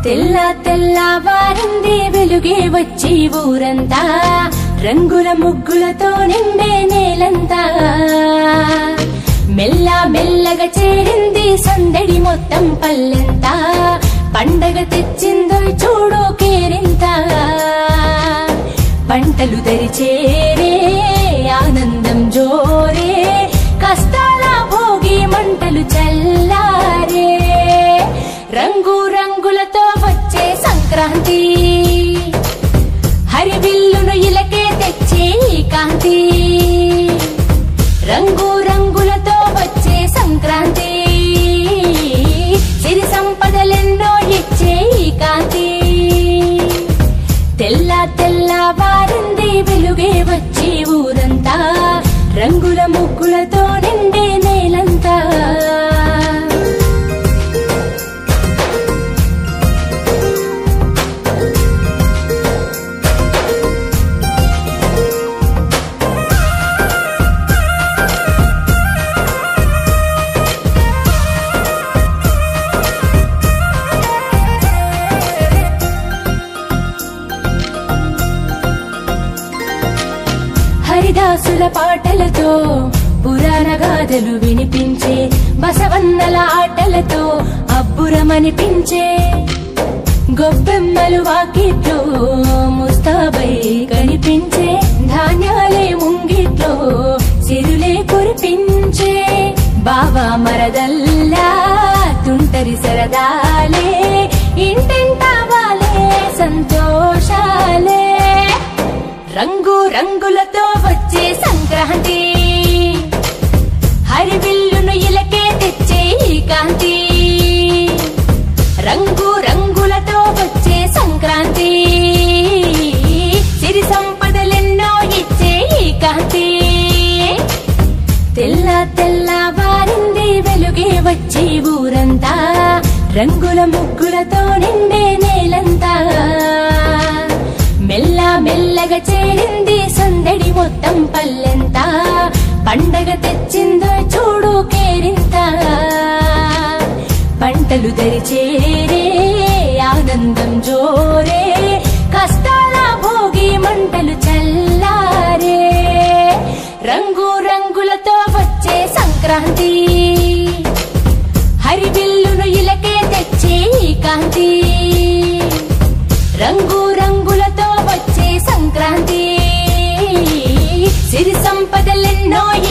తెల్ల తెల్లవారింది వెలుగే వచ్చి ఊరంతా రంగుల ముగ్గులతో నిండే నేలంతా మెల్ల మెల్లగా చేరింది సందడి మొత్తం పల్లెంతా పండగ తెచ్చిందో చూడు కేరింత పంటలు దరిచేరే ఆనందం జోరే కష్టాల భోగి మంటలు చల్లారే రంగు రంగులతో వచ్చే సంక్రాంతి హరివిల్లును ఇలకే తెచ్చే ఈ కాంతి రంగు రంగులతో వచ్చే సంక్రాంతి సిరి సంపదలెన్నో ఇచ్చే ఈ కాంతి తెల్ల తెల్ల వారింది వెలుగే వచ్చి ఊరంతా రంగుల ముగ్గులతో నిండే నేలంతా హరిదాసుల పాటలతో పురాణ గాథలు వినిపించే బసవన్నల ఆటలతో అబ్బురమనిపించే గొబ్బెమ్మలు వాకిట్లో ముస్తాబై కనిపించే ధాన్యాలే ముంగిట్లో సిరులే కురిపించే బావా మరదల్లా తుంటరి సరదాలే ఇంటింటా వాలే సంతోషాలే రంగు రంగులతో వచ్చే సంక్రాంతి హరివిల్లును ఇలకే తెచ్చే ఈ కాంతి రంగు రంగులతో వచ్చే సంక్రాంతి సిరి సంపదలెన్నో ఇచ్చే ఈ కాంతి తెల్ల తెల్ల వారింది వెలుగే వచ్చి ఊరంతా రంగుల ముగ్గులతో నిండే నేలంతా మెల్ల మెల్లగా చేరింది సందడి మొత్తం పల్లెంతా పండగ తెచ్చిందో చూడు కేరింత పంటలు దరిచేరే ఆనందం జోరే కష్టాల భోగి మంటలు చల్లారే రంగు రంగులతో వచ్చే సంక్రాంతి హరివిల్లును ఇలకే తెచ్చే ఈ కాంతి రంగు రంగులతో వచ్చే సంక్రాంతి సిరి సంపదలెన్నో